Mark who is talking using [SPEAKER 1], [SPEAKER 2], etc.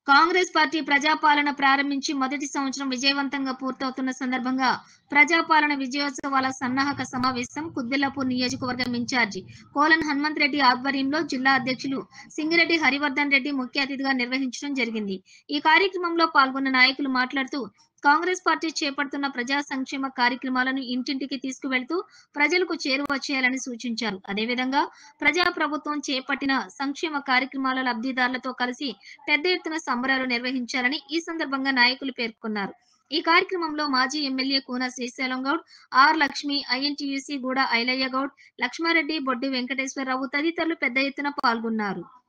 [SPEAKER 1] Congress party ప్రజాపాలన ప్రారంభించి మొదటి సంవత్సరం విజయవంతంగా పూర్తవుతున్న సందర్భంగా ప్రజాపాలన విజయోత్సవాల సన్నాహక సమావేశం కుద్బెల్లాపూర్ నియోజకవర్గం ఇన్ఛార్జి కోలన్ హనుమంత్ రెడ్డి ఆధ్వర్యంలో జిల్లా అధ్యక్షులు సింగిరెడ్డి హరివర్ధన్ రెడ్డి ముఖ్య అతిథిగా నిర్వహించడం జరిగింది ఈ కార్యక్రమంలో పాల్గొన్న నాయకులు మాట్లాడుతూ కాంగ్రెస్ పార్టీ చేపడుతున్న ప్రజా సంక్షేమ కార్యక్రమాలను ఇంటింటికి తీసుకువెళ్తూ ప్రజలకు చేరువ చేయాలని సూచించారు అదేవిధంగా ప్రజా ప్రభుత్వం చేపట్టిన సంక్షేమ కార్యక్రమాల లబ్ధిదారులతో కలిసి పెద్ద ఎత్తున సంబరాలు నిర్వహించాలని ఈ సందర్భంగా నాయకులు పేర్కొన్నారు ఈ కార్యక్రమంలో మాజీ MLA Koona Srisailam Goud R Lakshmi INTUC Guda Ailayya Goud Lakshma Reddy బొడ్డి Venkateswararao తదితరులు పెద్ద ఎత్తున పాల్గొన్నారు